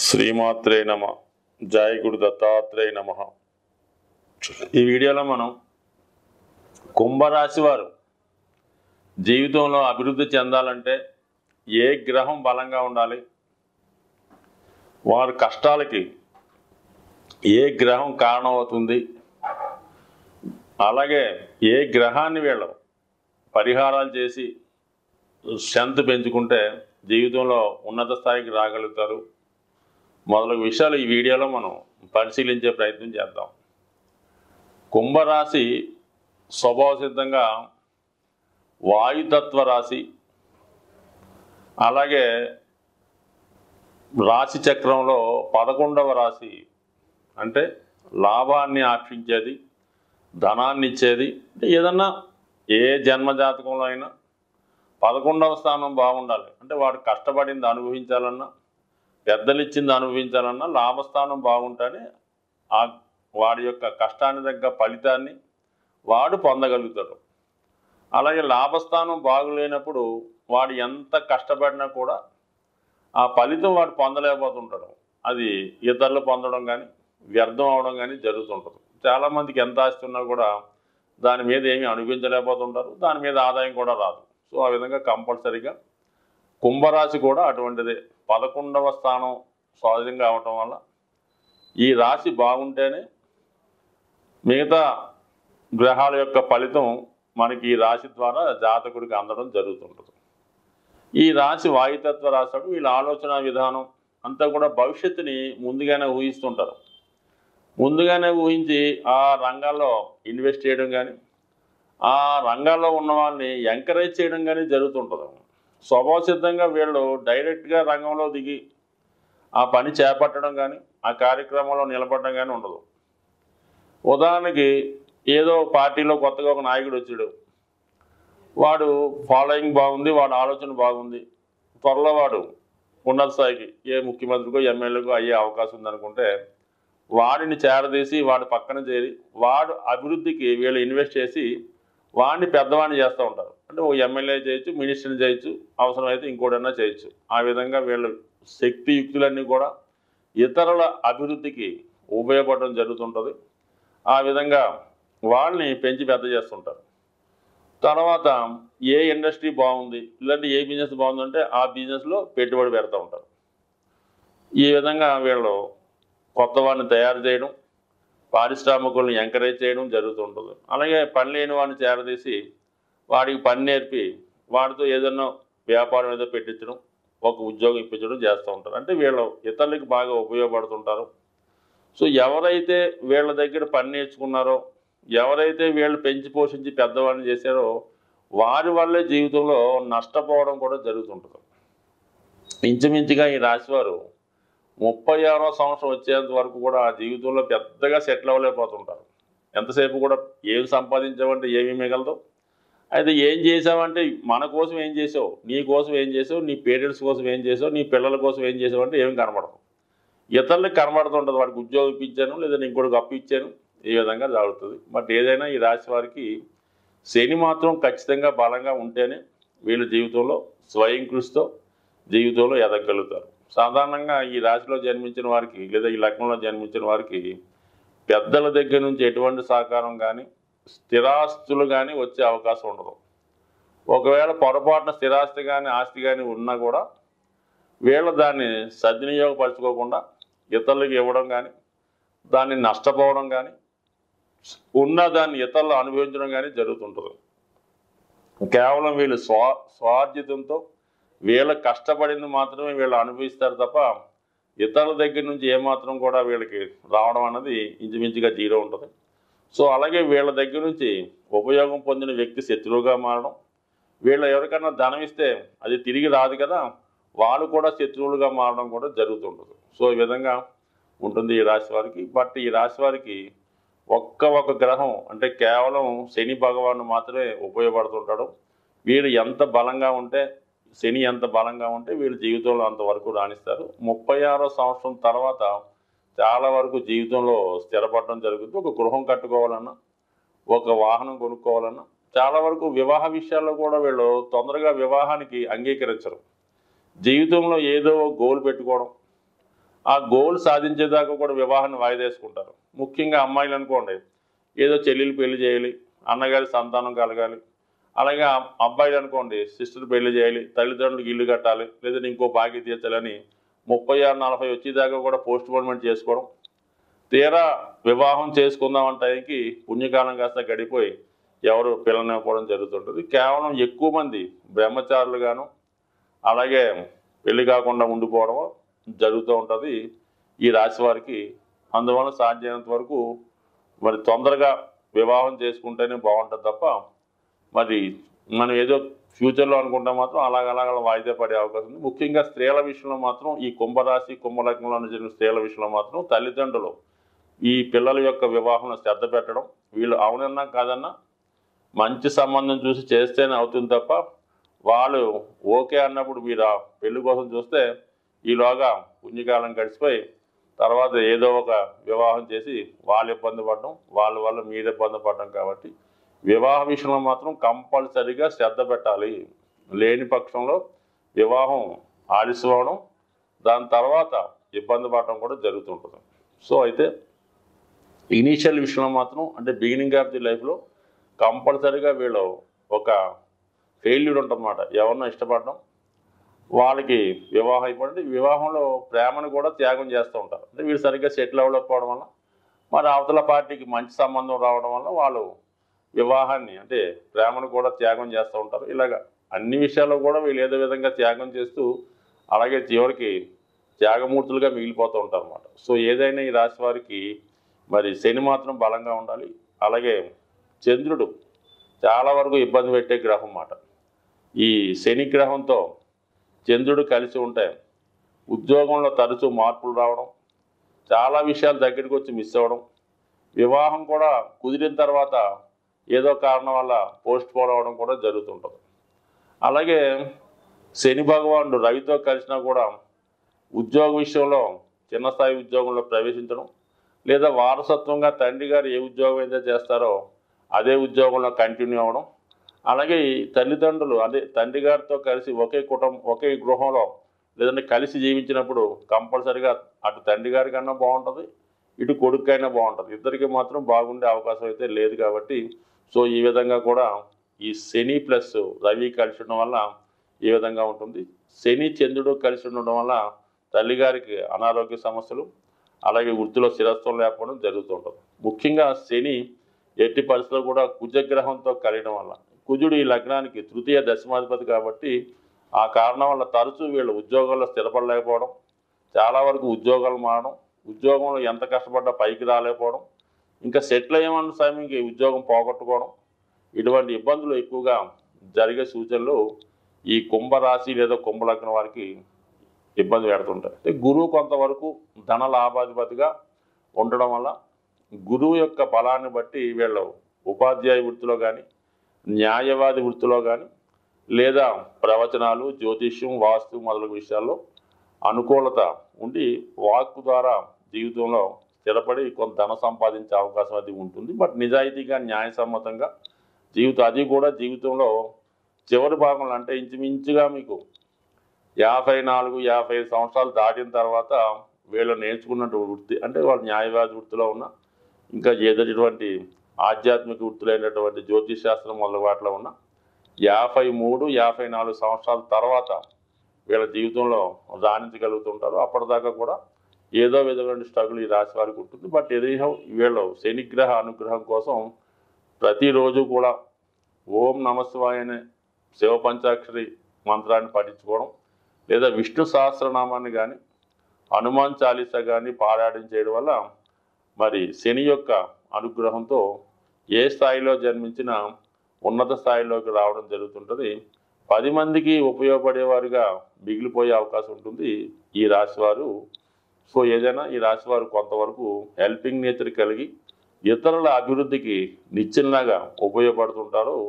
శ్రీమాత్రే నమ జయ గురు దత్తాత్రేయ నమ ఈ వీడియోలో మనం కుంభరాశి వారు జీవితంలో అభివృద్ధి చెందాలంటే ఏ గ్రహం బలంగా ఉండాలి వారి కష్టాలకి ఏ గ్రహం కారణమవుతుంది అలాగే ఏ గ్రహాన్ని వీళ్ళు పరిహారాలు చేసి స్ట్రెంత్ పెంచుకుంటే జీవితంలో ఉన్నత స్థాయికి రాగలుగుతారు మొదలగు విషయాలు ఈ వీడియోలో మనం పరిశీలించే ప్రయత్నం చేద్దాం కుంభరాశి స్వభావ సిద్ధంగా వాయుతత్వ రాశి అలాగే రాశి చక్రంలో పదకొండవ రాశి అంటే లాభాన్ని ఆక్షించేది ధనాన్ని ఇచ్చేది అంటే ఏదన్నా ఏ జన్మజాతకంలో అయినా పదకొండవ స్థానం బాగుండాలి అంటే వాడు కష్టపడింది అనుభవించాలన్నా పెద్దలు ఇచ్చింది అనుభవించాలన్నా లాభస్థానం బాగుంటేనే ఆ వాడి యొక్క కష్టాన్ని తగ్గ ఫలితాన్ని వాడు పొందగలుగుతాడు అలాగే లాభస్థానం బాగులేనప్పుడు వాడు ఎంత కష్టపడినా కూడా ఆ ఫలితం వాడు పొందలేకపోతుంటాడు అది ఇతరులు పొందడం కానీ వ్యర్థం అవడం కానీ జరుగుతుంటుంది చాలామందికి ఎంత ఆస్తి ఉన్నా కూడా దాని మీద ఏమీ అనిపించలేకపోతుంటారు దాని మీద ఆదాయం కూడా రాదు సో ఆ విధంగా కంపల్సరీగా కుంభరాశి కూడా అటువంటిదే పదకొండవ స్థానం సహజంగా అవటం వల్ల ఈ రాశి బాగుంటేనే మిగతా గ్రహాల యొక్క ఫలితం మనకి ఈ రాశి ద్వారా జాతకుడికి అందడం జరుగుతుంటుంది ఈ రాశి వాయుతత్వ రాశాడు వీళ్ళ ఆలోచన విధానం అంతా కూడా భవిష్యత్తుని ముందుగానే ఊహిస్తుంటారు ముందుగానే ఊహించి ఆ రంగాల్లో ఇన్వెస్ట్ చేయడం కానీ ఆ రంగాల్లో ఉన్న వాళ్ళని ఎంకరేజ్ చేయడం కానీ జరుగుతుంటుంది స్వభావ సిద్ధంగా వీళ్ళు డైరెక్ట్గా రంగంలో దిగి ఆ పని చేపట్టడం కానీ ఆ కార్యక్రమంలో నిలబడడం కానీ ఉండదు ఉదాహరణకి ఏదో పార్టీలో కొత్తగా ఒక నాయకుడు వచ్చాడు వాడు ఫాలోయింగ్ బాగుంది వాడు ఆలోచన బాగుంది త్వరలో వాడు ఉన్నత స్థాయికి ఏ ముఖ్యమంత్రికో ఎమ్మెల్యేకో అయ్యే అవకాశం ఉందనుకుంటే వాడిని చేరదీసి వాడు పక్కన చేరి వాడు అభివృద్ధికి వీళ్ళు ఇన్వెస్ట్ చేసి వాడిని పెద్దవాడిని చేస్తూ ఉంటారు అంటే ఒక ఎమ్మెల్యే చేయొచ్చు మినిస్టర్ని చేయొచ్చు అవసరమైతే ఇంకోటన్నా చేయొచ్చు ఆ విధంగా వీళ్ళు శక్తి యుక్తులన్నీ కూడా ఇతరుల అభివృద్ధికి ఉపయోగపడడం జరుగుతుంటుంది ఆ విధంగా వాళ్ళని పెంచి పెద్ద చేస్తుంటారు తర్వాత ఏ ఇండస్ట్రీ బాగుంది ఇలాంటి ఏ బిజినెస్ బాగుందంటే ఆ బిజినెస్లో పెట్టుబడి పెడతా ఉంటారు ఈ విధంగా వీళ్ళు కొత్త వాడిని తయారు చేయడం పారిశ్రామికులను ఎంకరేజ్ చేయడం జరుగుతుంటుంది అలాగే పని లేని వాడిని చేరదీసి వాడికి పని నేర్పి వాడితో ఏదన్నా వ్యాపారం ఏదో పెట్టించడం ఒక ఉద్యోగం ఇప్పించడం చేస్తూ ఉంటారు అంటే వీళ్ళు ఇతరులకి బాగా ఉపయోగపడుతుంటారు సో ఎవరైతే వీళ్ళ దగ్గర పని నేర్చుకున్నారో ఎవరైతే వీళ్ళు పెంచి పోషించి పెద్దవాడిని చేశారో వారి వల్లే జీవితంలో నష్టపోవడం కూడా జరుగుతుంటుంది ఇంచుమించుగా ఈ రాశివారు ముప్పై ఆరో సంవత్సరం వచ్చేంత వరకు కూడా ఆ జీవితంలో పెద్దగా సెటిల్ అవ్వలేకపోతుంటారు ఎంతసేపు కూడా ఏం సంపాదించావంటే ఏమీ మిగలదు అయితే ఏం చేసావంటే మన కోసం ఏం చేసావు నీ కోసం ఏం చేసావు నీ పేరెంట్స్ కోసం ఏం చేసావు నీ పిల్లల కోసం ఏం చేసావు అంటే ఏమి కనబడదు ఇతరులకు కనబడుతుంటుంది వాడికి ఉద్యోగం ఇప్పించాను లేదా ఇంకోటికి అప్పు ఇచ్చాను ఈ విధంగా జరుగుతుంది బట్ ఏదైనా ఈ రాశి వారికి శని మాత్రం ఖచ్చితంగా బలంగా ఉంటేనే వీళ్ళ జీవితంలో స్వయం కృషితో జీవితంలో ఎదగలుగుతారు సాధారణంగా ఈ రాశిలో జన్మించిన వారికి లేదా ఈ లగ్నంలో జన్మించిన వారికి పెద్దల దగ్గర నుంచి ఎటువంటి సహకారం కానీ స్థిరాస్తులు కానీ వచ్చే అవకాశం ఉండదు ఒకవేళ పొరపాటున స్థిరాస్తి కానీ ఆస్తి కానీ ఉన్నా కూడా వీళ్ళు దాన్ని సద్వినియోగపరచుకోకుండా ఇతరులకు ఇవ్వడం కానీ దాన్ని నష్టపోవడం కానీ ఉన్న దాన్ని ఇతరులు అనుభవించడం కానీ జరుగుతుంటుంది కేవలం వీళ్ళు స్వా స్వార్జితంతో వీళ్ళ కష్టపడింది మాత్రమే వీళ్ళు అనుభవిస్తారు తప్ప ఇతరుల దగ్గర నుంచి ఏమాత్రం కూడా వీళ్ళకి రావడం అన్నది ఇంచుమించుగా జీరో ఉంటుంది సో అలాగే వీళ్ళ దగ్గర నుంచి ఉపయోగం పొందిన వ్యక్తి శత్రువుగా మారడం వీళ్ళు ఎవరికైనా ధనం ఇస్తే అది తిరిగి రాదు కదా వాళ్ళు కూడా శత్రువులుగా మారడం కూడా జరుగుతుంటుంది సో ఈ విధంగా ఉంటుంది ఈ రాశి వారికి బట్ ఈ రాశి వారికి ఒక్క ఒక గ్రహం అంటే కేవలం శని భగవాను మాత్రమే ఉపయోగపడుతుంటాడు వీడు ఎంత బలంగా ఉంటే శని ఎంత బలంగా ఉంటే వీళ్ళ జీవితంలో అంతవరకు రాణిస్తారు ముప్పై ఆరో సంవత్సరం తర్వాత చాలా వరకు జీవితంలో స్థిరపడడం జరుగుతుంది ఒక గృహం కట్టుకోవాలన్నా ఒక వాహనం కొనుక్కోవాలన్నా చాలా వరకు వివాహ విషయాల్లో కూడా వీళ్ళు తొందరగా వివాహానికి అంగీకరించరు జీవితంలో ఏదో ఒక గోల్ పెట్టుకోవడం ఆ గోల్ సాధించేదాకా కూడా వివాహాన్ని వాయిదేసుకుంటారు ముఖ్యంగా అమ్మాయిలు అనుకోండి ఏదో చెల్లెలు పెళ్లి చేయాలి అన్నగారి సంతానం కలగాలి అలాగే ఆ అబ్బాయిలు అనుకోండి సిస్టర్ పెళ్లి చేయాలి తల్లిదండ్రులకు ఇల్లు కట్టాలి లేదంటే ఇంకో బాకీ తీర్చాలని ముప్పై ఆరు నలభై వచ్చేదాకా కూడా పోస్ట్ పోన్మెంట్ చేసుకోవడం తీరా వివాహం చేసుకుందాం టైంకి పుణ్యకాలం కాస్త గడిపోయి ఎవరు పిల్లనివ్వడం జరుగుతుంటుంది కేవలం ఎక్కువ మంది బ్రహ్మచారులుగాను అలాగే పెళ్లి కాకుండా ఉండిపోవడం జరుగుతూ ఉంటుంది ఈ రాశి వారికి అందువల్ల సాధ్యమైనంత వరకు మరి తొందరగా వివాహం చేసుకుంటేనే బాగుంటుంది తప్ప మరి మనం ఏదో ఫ్యూచర్లో అనుకుంటే మాత్రం అలాగ అలాగ వాయిదా పడే అవకాశం ఉంది ముఖ్యంగా స్త్రీల విషయంలో మాత్రం ఈ కుంభరాశి కుంభలగ్నంలో జరిగిన స్త్రీల విషయంలో మాత్రం తల్లిదండ్రులు ఈ పిల్లల యొక్క వివాహంలో శ్రద్ధ పెట్టడం వీళ్ళు అవునన్నా కాదన్నా మంచి సంబంధం చూసి చేస్తేనే అవుతుంది తప్ప వాళ్ళు ఓకే అన్నప్పుడు మీరు ఆ పెళ్లి కోసం చూస్తే ఈలోగా పుణ్యకాలం గడిచిపోయి తర్వాత ఏదో ఒక వివాహం చేసి వాళ్ళు ఇబ్బంది పడడం వాళ్ళ వల్ల మీరు ఇబ్బంది పడడం కాబట్టి వివాహ విషయంలో మాత్రం కంపల్సరీగా శ్రద్ధ పెట్టాలి లేని పక్షంలో వివాహం ఆలస్యం అవడం దాని తర్వాత ఇబ్బంది పడడం కూడా జరుగుతుంటుంది సో అయితే ఇనీషియల్ విషయంలో మాత్రం అంటే బిగినింగ్ ఆఫ్ ది లైఫ్లో కంపల్సరీగా వీళ్ళు ఒక ఫెయిల్యూర్ ఉంటుందన్నమాట ఎవరినో ఇష్టపడడం వాళ్ళకి వివాహం అయిపోయింది వివాహంలో ప్రేమను కూడా త్యాగం చేస్తూ ఉంటారు అంటే వీళ్ళు సరిగ్గా సెటిల్ అవ్వకపోవడం వల్ల మరి అవతల పార్టీకి మంచి సంబంధం రావడం వల్ల వాళ్ళు వివాహాన్ని అంటే ప్రేమను కూడా త్యాగం చేస్తూ ఉంటారు ఇలాగ అన్ని విషయాల్లో కూడా వీళ్ళు ఏదో విధంగా త్యాగం చేస్తూ అలాగే చివరికి త్యాగమూర్తులుగా మిగిలిపోతూ ఉంటారు అనమాట సో ఏదైనా ఈ రాశి వారికి మరి శని మాత్రం బలంగా ఉండాలి అలాగే చంద్రుడు చాలా వరకు ఇబ్బంది పెట్టే గ్రహం అన్నమాట ఈ శని గ్రహంతో చంద్రుడు కలిసి ఉంటే ఉద్యోగంలో తరచూ మార్పులు రావడం చాలా విషయాలు దగ్గరికి వచ్చి మిస్ అవ్వడం వివాహం కూడా కుదిరిన తర్వాత ఏదో కారణం వల్ల పోస్ట్ పోన్ అవ్వడం కూడా జరుగుతుంటుంది అలాగే శని భగవానుడు రవితో కలిసినా కూడా ఉద్యోగ విషయంలో చిన్న స్థాయి ఉద్యోగంలో ప్రవేశించడం లేదా వారసత్వంగా తండ్రి గారు ఏ ఉద్యోగం అయితే చేస్తారో అదే ఉద్యోగంలో కంటిన్యూ అవ్వడం అలాగే ఈ తల్లిదండ్రులు అదే తండ్రి గారితో కలిసి ఒకే కుటుంబం ఒకే గృహంలో లేదంటే కలిసి జీవించినప్పుడు కంపల్సరిగా అటు తండ్రి గారి కన్నా బాగుంటుంది ఇటు కొడుకైనా బాగుంటుంది ఇద్దరికి మాత్రం బాగుండే అవకాశం అయితే లేదు కాబట్టి సో ఈ విధంగా కూడా ఈ శని ప్లస్ రవి కలిసి ఉండడం వల్ల ఈ విధంగా ఉంటుంది శని చంద్రుడు కలిసి ఉండడం వల్ల తల్లిగారికి అనారోగ్య సమస్యలు అలాగే వృత్తిలో స్థిరత్వం లేకపోవడం జరుగుతుంటుంది ముఖ్యంగా శని ఎట్టి పరిస్థితుల్లో కూడా కుజగ్రహంతో కలియడం వల్ల కుజుడు ఈ లగ్నానికి తృతీయ దశమాధిపతి కాబట్టి ఆ కారణం వల్ల తరచూ వీళ్ళు ఉద్యోగాల్లో స్థిరపడలేకపోవడం చాలా వరకు ఉద్యోగాలు మారడం ఉద్యోగంలో ఎంత కష్టపడ్డా పైకి రాలేకపోవడం ఇంకా సెటిల్ అయ్యామన్న సమయంకి ఉద్యోగం పోగొట్టుకోవడం ఇటువంటి ఇబ్బందులు ఎక్కువగా జరిగే సూచనలు ఈ కుంభరాశి లేదా కుంభలగ్నం వారికి ఇబ్బంది పెడుతుంటాయి అంటే గురువు కొంతవరకు ధన లాభాధిపతిగా ఉండడం వల్ల గురువు యొక్క బలాన్ని బట్టి వీళ్ళు ఉపాధ్యాయ వృత్తిలో కానీ న్యాయవాది వృత్తిలో కానీ లేదా ప్రవచనాలు జ్యోతిష్యం వాస్తు మొదలగు విషయాల్లో అనుకూలత ఉండి వాక్కు ద్వారా జీవితంలో స్థిరపడి కొంత ధన సంపాదించే అవకాశం అది ఉంటుంది బట్ నిజాయితీగా న్యాయసమ్మతంగా జీవితం అది కూడా జీవితంలో చివరి భాగంలో అంటే ఇంచుమించుగా మీకు యాభై నాలుగు యాభై ఐదు సంవత్సరాలు దాటిన తర్వాత వీళ్ళు నేర్చుకున్నట్టు వృత్తి అంటే వాళ్ళు న్యాయవాది వృత్తిలో ఉన్న ఇంకా ఏదైనటువంటి ఆధ్యాత్మిక వృత్తులైనటువంటి జ్యోతిష్ శాస్త్రం మొదలు వాటిలో ఉన్న యాభై మూడు యాభై నాలుగు సంవత్సరాల తర్వాత వీళ్ళ జీవితంలో రాణించగలుగుతుంటారు అప్పటిదాకా కూడా ఏదో విధమైన స్ట్రగుల్ ఈ రాశి వారికి ఉంటుంది బట్ ఏదైనా వీళ్ళు శనిగ్రహ అనుగ్రహం కోసం ప్రతిరోజు కూడా ఓం నమశివాయ అనే శివ పంచాక్షరి మంత్రాన్ని పఠించుకోవడం లేదా విష్ణు సహస్రనామాన్ని కానీ హనుమాన్ చాలీసా కానీ పారాయణం చేయడం వల్ల మరి శని యొక్క అనుగ్రహంతో ఏ స్థాయిలో జన్మించినా ఉన్నత స్థాయిలోకి రావడం జరుగుతుంటుంది పది మందికి ఉపయోగపడేవారుగా మిగిలిపోయే అవకాశం ఉంటుంది ఈ రాశివారు సో ఏదైనా ఈ రాశివారు కొంతవరకు హెల్పింగ్ నేచర్ కలిగి ఇతరుల అభివృద్ధికి నిచ్చెనలాగా ఉపయోగపడుతుంటారు